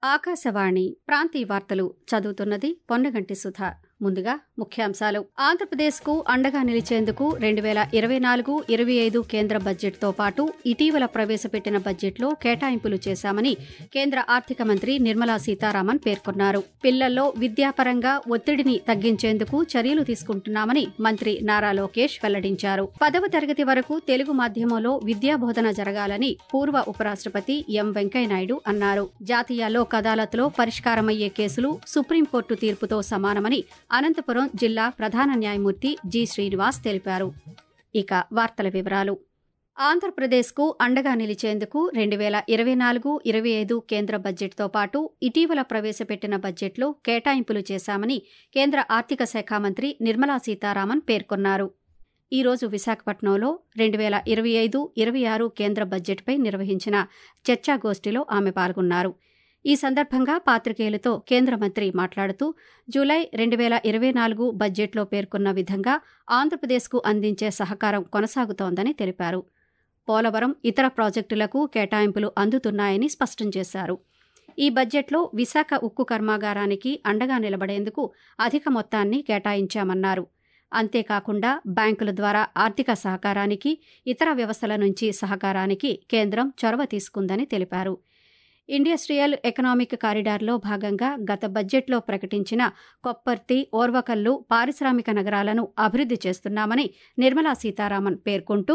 ఆకాశవాణి ప్రాంతీయ వార్తలు చదువుతున్నది పొన్నగంటి సుధ ముందుగా ముఖ్యాంశాలు ఆంధ్రప్రదేశ్కు అండగా నిలిచేందుకు రెండు వేల ఇరవై నాలుగు ఇరవై ఐదు కేంద్ర బడ్జెట్తో పాటు ఇటీవల ప్రవేశపెట్టిన బడ్జెట్లో కేటాయింపులు చేశామని కేంద్ర ఆర్థిక మంత్రి నిర్మలా సీతారామన్ పేర్కొన్నారు పిల్లల్లో విద్యాపరంగా ఒత్తిడిని తగ్గించేందుకు చర్యలు తీసుకుంటున్నామని మంత్రి నారా లోకేష్ వెల్లడించారు పదవ తరగతి వరకు తెలుగు మాధ్యమంలో విద్యాబోధన జరగాలని పూర్వ ఉపరాష్ట్రపతి ఎం వెంకయ్యనాయుడు అన్నారు జాతీయ లోక్ అదాలత్లో పరిష్కారమయ్యే కేసులు సుప్రీంకోర్టు తీర్పుతో సమానమని అనంతపురం జిల్లా ప్రధాన న్యాయమూర్తి జి శ్రీనివాస్ తెలిపారు ఇక వార్తల వివరాలు ఆంధ్రప్రదేశ్కు అండగా నిలిచేందుకు రెండు వేల ఇరవై నాలుగు ఇరవై ఐదు కేంద్ర బడ్జెట్తో పాటు ఇటీవల ప్రవేశపెట్టిన బడ్జెట్లో కేటాయింపులు చేశామని కేంద్ర ఆర్థిక శాఖ మంత్రి నిర్మలా సీతారామన్ పేర్కొన్నారు ఈ రోజు విశాఖపట్నంలో రెండు వేల ఇరవై ఐదు ఇరవై ఆరు కేంద్ర బడ్జెట్పై నిర్వహించిన చర్చాగోష్ఠిలో ఆమె పాల్గొన్నారు ఈ సందర్భంగా పాత్రికేయులతో కేంద్ర మంత్రి మాట్లాడుతూ జూలై రెండు వేల ఇరవై నాలుగు బడ్జెట్లో పేర్కొన్న విధంగా ఆంధ్రప్రదేశ్కు అందించే సహకారం కొనసాగుతోందని తెలిపారు పోలవరం ఇతర ప్రాజెక్టులకు కేటాయింపులు అందుతున్నాయని స్పష్టం చేశారు ఈ బడ్జెట్లో విశాఖ ఉక్కు కర్మాగారానికి అండగా నిలబడేందుకు అధిక మొత్తాన్ని కేటాయించామన్నారు అంతేకాకుండా బ్యాంకుల ద్వారా ఆర్థిక సహకారానికి ఇతర వ్యవస్థల నుంచి సహకారానికి కేంద్రం చొరవ తీసుకుందని తెలిపారు ఇండస్ట్రియల్ ఎకనామిక్ కారిడార్లో భాగంగా గత బడ్జెట్లో ప్రకటించిన కొప్పర్తి ఓర్వకల్లు పారిశ్రామిక నగరాలను అభివృద్ధి చేస్తున్నామని నిర్మలా సీతారామన్ పేర్కొంటూ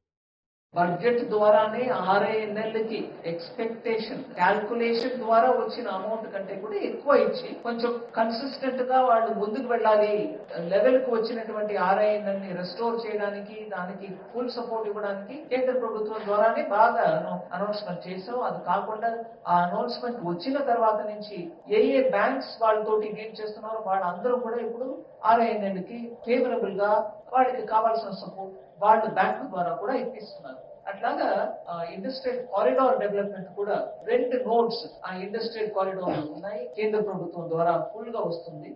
బడ్జెట్ ద్వారానే ఆర్ఐఎన్ఎల్ కి ఎక్స్పెక్టేషన్ క్యాల్కులేషన్ ద్వారా వచ్చిన అమౌంట్ కంటే కూడా ఎక్కువ ఇచ్చి కొంచెం కన్సిస్టెంట్ గా వాళ్ళు ముందుకు వెళ్ళాలి లెవెల్ కు వచ్చినటువంటి ఆర్ఐఎన్ఎల్ ని రెస్టోర్ చేయడానికి దానికి ఫుల్ సపోర్ట్ ఇవ్వడానికి కేంద్ర ప్రభుత్వం ద్వారానే బాగా అనౌన్స్మెంట్ చేసాం అది కాకుండా ఆ అనౌన్స్మెంట్ వచ్చిన తర్వాత నుంచి ఏ ఏ బ్యాంక్స్ వాళ్ళతోటి డీల్ చేస్తున్నారో వాళ్ళందరూ కూడా ఇప్పుడు ఆర్ఐఎన్ఎల్ కి ఫేవరబుల్ గా వాళ్ళకి కావాల్సిన సపోర్ట్ వాళ్ళు బ్యాంకు ద్వారా కూడా ఇప్పిస్తున్నారు అట్లాగా ఇండస్ట్రియల్ కారిడార్ డెవలప్మెంట్ కూడా రెండు నోట్స్ ఆ ఇండస్ట్రియల్ కారిడార్ ఉన్నాయి కేంద్ర ప్రభుత్వం ద్వారా ఫుల్ గా వస్తుంది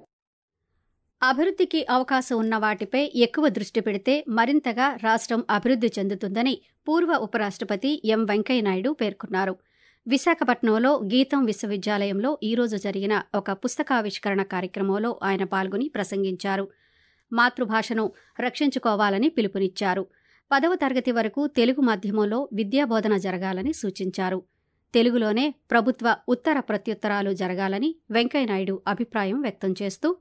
అభివృద్ధికి అవకాశం ఉన్న వాటిపై ఎక్కువ దృష్టి పెడితే మరింతగా రాష్ట్రం అభివృద్ధి చెందుతుందని పూర్వ ఉపరాష్ట్రపతి ఎం వెంకయ్యనాయుడు పేర్కొన్నారు విశాఖపట్నంలో గీతం విశ్వవిద్యాలయంలో ఈరోజు జరిగిన ఒక పుస్తకావిష్కరణ కార్యక్రమంలో ఆయన పాల్గొని ప్రసంగించారు మాతృభాషను రక్షించుకోవాలని పిలుపునిచ్చారు పదవ తరగతి వరకు తెలుగు మాధ్యమంలో విద్యాబోధన జరగాలని సూచించారు తెలుగులోనే ప్రభుత్వ ఉత్తర ప్రత్యుత్తరాలు జరగాలని వెంకయ్యనాయుడు అభిప్రాయం వ్యక్తం చేస్తూ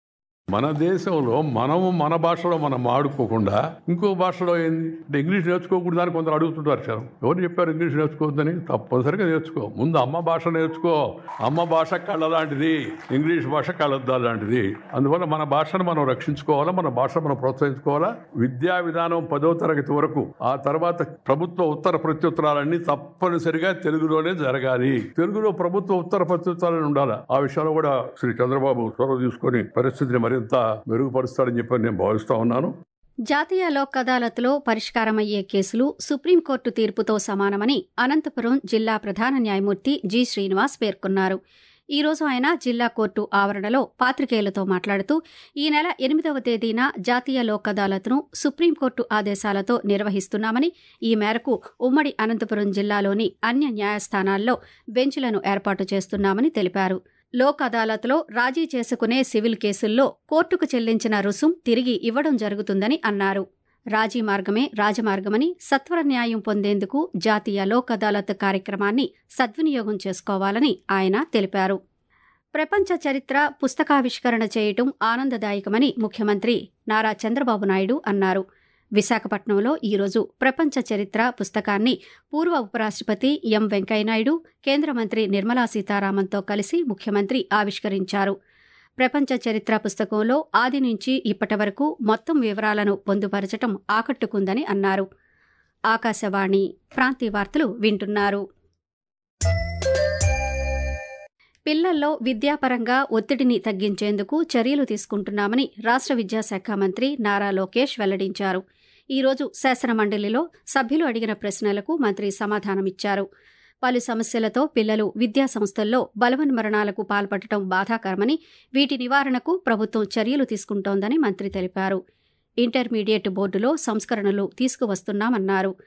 మన దేశంలో మనము మన భాషలో మనం ఆడుకోకుండా ఇంకో భాషలో ఏంది అంటే ఇంగ్లీష్ నేర్చుకోకూడదని కొందరు అడుగుతుంటారు సార్ ఎవరు చెప్పారు ఇంగ్లీష్ నేర్చుకోవద్దని తప్పనిసరిగా నేర్చుకో ముందు అమ్మ భాష నేర్చుకో అమ్మ భాష కళ్ళ లాంటిది ఇంగ్లీష్ భాష కళ్ళద్దా లాంటిది అందువల్ల మన భాషను మనం రక్షించుకోవాలా మన భాషను మనం ప్రోత్సహించుకోవాలా విద్యా విధానం పదో తరగతి వరకు ఆ తర్వాత ప్రభుత్వ ఉత్తర ప్రత్యుత్తరాలన్నీ తప్పనిసరిగా తెలుగులోనే జరగాలి తెలుగులో ప్రభుత్వ ఉత్తర ప్రత్యుత్తరాలు ఉండాలి ఆ విషయంలో కూడా శ్రీ చంద్రబాబు చొరవ తీసుకొని పరిస్థితిని మరింత మెరుగుపరుస్తాడని చెప్పి నేను భావిస్తా ఉన్నాను జాతీయ లోక్ అదాలత్లో పరిష్కారమయ్యే కేసులు సుప్రీంకోర్టు తీర్పుతో సమానమని అనంతపురం జిల్లా ప్రధాన న్యాయమూర్తి జి శ్రీనివాస్ పేర్కొన్నారు ఈ రోజు ఆయన జిల్లా కోర్టు ఆవరణలో పాత్రికేయులతో మాట్లాడుతూ ఈ నెల ఎనిమిదవ తేదీన జాతీయ లోక్ అదాలత్ను సుప్రీంకోర్టు ఆదేశాలతో నిర్వహిస్తున్నామని ఈ మేరకు ఉమ్మడి అనంతపురం జిల్లాలోని అన్య న్యాయస్థానాల్లో బెంచ్లను ఏర్పాటు చేస్తున్నామని తెలిపారు లోక్ అదాలత్లో రాజీ చేసుకునే సివిల్ కేసుల్లో కోర్టుకు చెల్లించిన రుసుం తిరిగి ఇవ్వడం జరుగుతుందని అన్నారు రాజీ మార్గమే రాజమార్గమని సత్వర న్యాయం పొందేందుకు జాతీయ లోక్ అదాలత్ కార్యక్రమాన్ని సద్వినియోగం చేసుకోవాలని ఆయన తెలిపారు ప్రపంచ చరిత్ర పుస్తకావిష్కరణ చేయటం ఆనందదాయకమని ముఖ్యమంత్రి నారా చంద్రబాబు నాయుడు అన్నారు విశాఖపట్నంలో ఈరోజు ప్రపంచ చరిత్ర పుస్తకాన్ని పూర్వ ఉపరాష్ట్రపతి ఎం వెంకయ్యనాయుడు కేంద్ర మంత్రి నిర్మలా సీతారామన్తో కలిసి ముఖ్యమంత్రి ఆవిష్కరించారు ప్రపంచ చరిత్ర పుస్తకంలో ఆది నుంచి ఇప్పటి వరకు మొత్తం వివరాలను పొందుపరచటం ఆకట్టుకుందని అన్నారు ఆకాశవాణి ప్రాంతీయ వార్తలు వింటున్నారు పిల్లల్లో విద్యాపరంగా ఒత్తిడిని తగ్గించేందుకు చర్యలు తీసుకుంటున్నామని రాష్ట్ర విద్యాశాఖ మంత్రి నారా లోకేష్ వెల్లడించారు ఈ రోజు శాసనమండలిలో సభ్యులు అడిగిన ప్రశ్నలకు మంత్రి సమాధానమిచ్చారు పలు సమస్యలతో పిల్లలు విద్యా సంస్థల్లో బలవన్మరణాలకు పాల్పడటం బాధాకరమని వీటి నివారణకు ప్రభుత్వం చర్యలు తీసుకుంటోందని మంత్రి తెలిపారు ఇంటర్మీడియట్ బోర్డులో సంస్కరణలు తీసుకువస్తున్నామన్నారు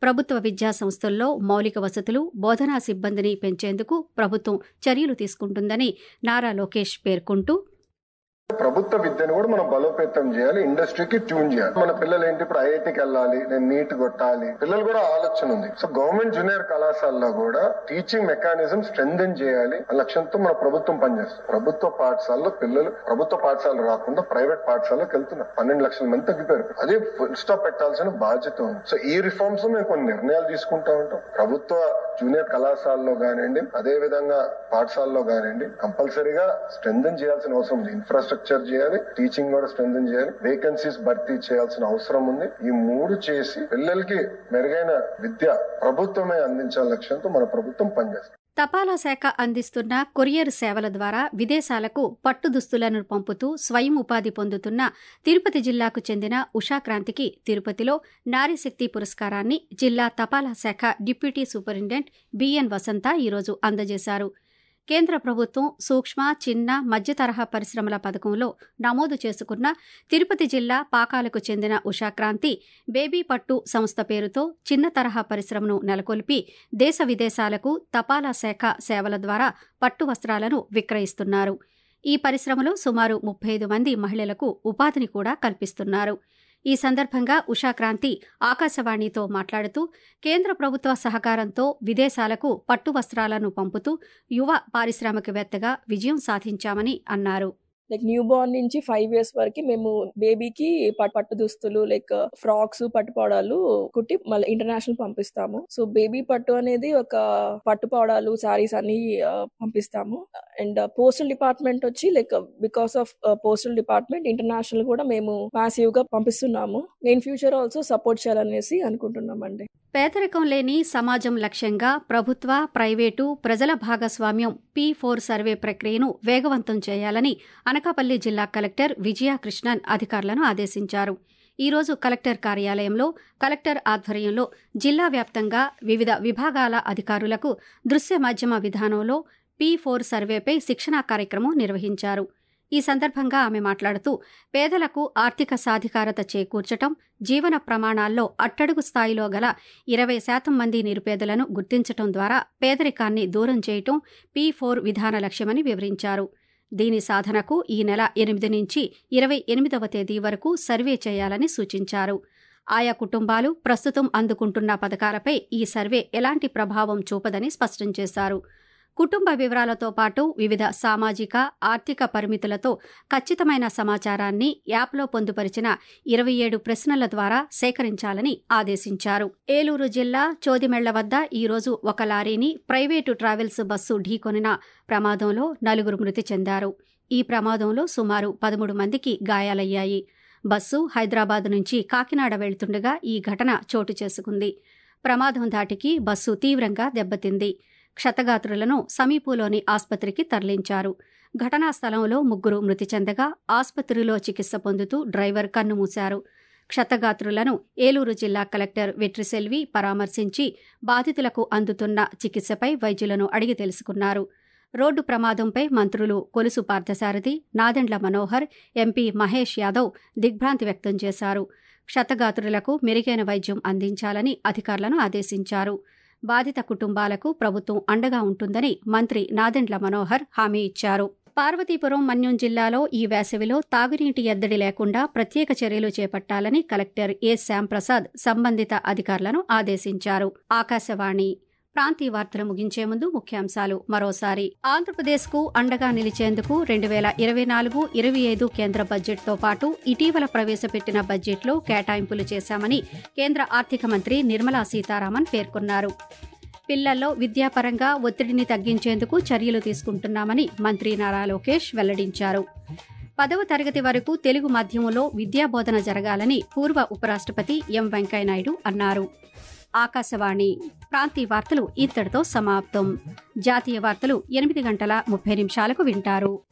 ప్రభుత్వ విద్యా సంస్థల్లో మౌలిక వసతులు బోధనా సిబ్బందిని పెంచేందుకు ప్రభుత్వం చర్యలు తీసుకుంటుందని నారా లోకేష్ పేర్కొంటూ ప్రభుత్వ విద్యను కూడా మనం బలోపేతం చేయాలి ఇండస్ట్రీకి ట్యూన్ చేయాలి మన పిల్లలు ఏంటి ఇప్పుడు ఐఐటికి వెళ్ళాలి నేను నీట్ కొట్టాలి పిల్లలు కూడా ఆలోచన ఉంది సో గవర్నమెంట్ జూనియర్ కళాశాలలో కూడా టీచింగ్ మెకానిజం స్ట్రెంగ్ చేయాలి ఆ లక్ష్యంతో మన ప్రభుత్వం పనిచేస్తుంది ప్రభుత్వ పాఠశాలలో పిల్లలు ప్రభుత్వ పాఠశాల రాకుండా ప్రైవేట్ పాఠశాలకు వెళ్తున్నారు పన్నెండు లక్షల మంది తగ్గిపోయారు అదే ఫుల్ స్టాప్ పెట్టాల్సిన బాధ్యత ఉంది సో ఈ రిఫార్మ్స్ మేము కొన్ని నిర్ణయాలు తీసుకుంటా ఉంటాం ప్రభుత్వ జూనియర్ కళాశాలలో కానివ్వండి అదే విధంగా పాఠశాలలో కానివ్వండి కంపల్సరీగా స్ట్రెంగ్ చేయాల్సిన అవసరం ఉంది ఇన్ఫ్రాస్ట్రక్చర్ చేయాలి టీచింగ్ కూడా స్ట్రెంగ్ చేయాలి వేకెన్సీస్ భర్తీ చేయాల్సిన అవసరం ఉంది ఈ మూడు చేసి పిల్లలకి మెరుగైన విద్య ప్రభుత్వమే అందించాల లక్ష్యంతో మన ప్రభుత్వం పనిచేస్తుంది తపాలా శాఖ అందిస్తున్న కొరియర్ సేవల ద్వారా విదేశాలకు పట్టు దుస్తులను పంపుతూ స్వయం ఉపాధి పొందుతున్న తిరుపతి జిల్లాకు చెందిన ఉషాక్రాంతికి తిరుపతిలో నారీశక్తి పురస్కారాన్ని జిల్లా తపాలా శాఖ డిప్యూటీ సూపరింటెండెంట్ బిఎన్ వసంత ఈరోజు అందజేశారు కేంద్ర ప్రభుత్వం సూక్ష్మ చిన్న మధ్య తరహా పరిశ్రమల పథకంలో నమోదు చేసుకున్న తిరుపతి జిల్లా పాకాలకు చెందిన ఉషాక్రాంతి బేబీ పట్టు సంస్థ పేరుతో చిన్న తరహా పరిశ్రమను నెలకొల్పి దేశ విదేశాలకు తపాలా శాఖ సేవల ద్వారా పట్టు వస్త్రాలను విక్రయిస్తున్నారు ఈ పరిశ్రమలో సుమారు ముప్పై ఐదు మంది మహిళలకు ఉపాధిని కూడా కల్పిస్తున్నారు ఈ సందర్భంగా ఉషాక్రాంతి ఆకాశవాణితో మాట్లాడుతూ కేంద్ర ప్రభుత్వ సహకారంతో విదేశాలకు పట్టు వస్త్రాలను పంపుతూ యువ పారిశ్రామికవేత్తగా విజయం సాధించామని అన్నారు లైక్ న్యూ బోర్న్ నుంచి ఫైవ్ ఇయర్స్ వరకు మేము బేబీకి పట్టు దుస్తులు లైక్ ఫ్రాక్స్ పట్టు పౌడాలు కుట్టి మళ్ళీ ఇంటర్నేషనల్ పంపిస్తాము సో బేబీ పట్టు అనేది ఒక పట్టు పౌడాలు సారీస్ అన్ని ఆ, పంపిస్తాము అండ్ పోస్టల్ డిపార్ట్మెంట్ వచ్చి like because of postal department international కూడా మేము మాసివ్ గా పంపిస్తున్నాము నేను ఫ్యూచర్ ఆల్సో సపోర్ట్ చేయాలనేసి అనుకుంటున్నామండి పేదరికం లేని సమాజం లక్ష్యంగా ప్రభుత్వ ప్రైవేటు ప్రజల భాగస్వామ్యం పీ ఫోర్ సర్వే ప్రక్రియను వేగవంతం చేయాలని అనకాపల్లి జిల్లా కలెక్టర్ విజయ కృష్ణన్ అధికారులను ఆదేశించారు ఈ రోజు కలెక్టర్ కార్యాలయంలో కలెక్టర్ ఆధ్వర్యంలో జిల్లా వ్యాప్తంగా వివిధ విభాగాల అధికారులకు దృశ్య మాధ్యమ విధానంలో పీ ఫోర్ సర్వేపై శిక్షణా కార్యక్రమం నిర్వహించారు ఈ సందర్భంగా ఆమె మాట్లాడుతూ పేదలకు ఆర్థిక సాధికారత చేకూర్చటం జీవన ప్రమాణాల్లో అట్టడుగు స్థాయిలో గల ఇరవై శాతం మంది నిరుపేదలను గుర్తించటం ద్వారా పేదరికాన్ని దూరం చేయటం పీ ఫోర్ విధాన లక్ష్యమని వివరించారు దీని సాధనకు ఈ నెల ఎనిమిది నుంచి ఇరవై ఎనిమిదవ తేదీ వరకు సర్వే చేయాలని సూచించారు ఆయా కుటుంబాలు ప్రస్తుతం అందుకుంటున్న పథకాలపై ఈ సర్వే ఎలాంటి ప్రభావం చూపదని స్పష్టం చేశారు కుటుంబ వివరాలతో పాటు వివిధ సామాజిక ఆర్థిక పరిమితులతో ఖచ్చితమైన సమాచారాన్ని యాప్లో పొందుపరిచిన ఇరవై ఏడు ప్రశ్నల ద్వారా సేకరించాలని ఆదేశించారు ఏలూరు జిల్లా చోదిమెళ్ల వద్ద ఈరోజు ఒక లారీని ప్రైవేటు ట్రావెల్స్ బస్సు ఢీకొనిన ప్రమాదంలో నలుగురు మృతి చెందారు ఈ ప్రమాదంలో సుమారు పదమూడు మందికి గాయాలయ్యాయి బస్సు హైదరాబాద్ నుంచి కాకినాడ వెళ్తుండగా ఈ ఘటన చోటు చేసుకుంది ప్రమాదం ధాటికి బస్సు తీవ్రంగా దెబ్బతింది క్షతగాత్రులను సమీపంలోని ఆస్పత్రికి తరలించారు ఘటనా స్థలంలో ముగ్గురు మృతి చెందగా ఆసుపత్రిలో చికిత్స పొందుతూ డ్రైవర్ కన్నుమూశారు క్షతగాత్రులను ఏలూరు జిల్లా కలెక్టర్ వెట్రిసెల్వి పరామర్శించి బాధితులకు అందుతున్న చికిత్సపై వైద్యులను అడిగి తెలుసుకున్నారు రోడ్డు ప్రమాదంపై మంత్రులు కొలుసు పార్థసారథి నాదెండ్ల మనోహర్ ఎంపీ మహేష్ యాదవ్ దిగ్భ్రాంతి వ్యక్తం చేశారు క్షతగాత్రులకు మెరుగైన వైద్యం అందించాలని అధికారులను ఆదేశించారు బాధిత కుటుంబాలకు ప్రభుత్వం అండగా ఉంటుందని మంత్రి నాదెండ్ల మనోహర్ హామీ ఇచ్చారు పార్వతీపురం మన్యం జిల్లాలో ఈ వేసవిలో తాగునీటి ఎద్దడి లేకుండా ప్రత్యేక చర్యలు చేపట్టాలని కలెక్టర్ ఏ శ్యాంప్రసాద్ సంబంధిత అధికారులను ఆదేశించారు ఆకాశవాణి ప్రాంతీయ వార్తలు ముగించే ముందు ముఖ్యాంశాలు మరోసారి ఆంధ్రప్రదేశ్కు అండగా నిలిచేందుకు రెండు వేల ఇరవై నాలుగు ఇరవై ఐదు కేంద్ర బడ్జెట్తో పాటు ఇటీవల ప్రవేశపెట్టిన బడ్జెట్లో కేటాయింపులు చేశామని కేంద్ర ఆర్థిక మంత్రి నిర్మలా సీతారామన్ పేర్కొన్నారు పిల్లల్లో విద్యాపరంగా ఒత్తిడిని తగ్గించేందుకు చర్యలు తీసుకుంటున్నామని మంత్రి నారా లోకేష్ వెల్లడించారు పదవ తరగతి వరకు తెలుగు మాధ్యమంలో విద్యాబోధన జరగాలని పూర్వ ఉపరాష్ట్రపతి ఎం వెంకయ్యనాయుడు అన్నారు ఆకాశవాణి ప్రాంతీయ వార్తలు ఇంతటితో సమాప్తం జాతీయ వార్తలు ఎనిమిది గంటల ముప్పై నిమిషాలకు వింటారు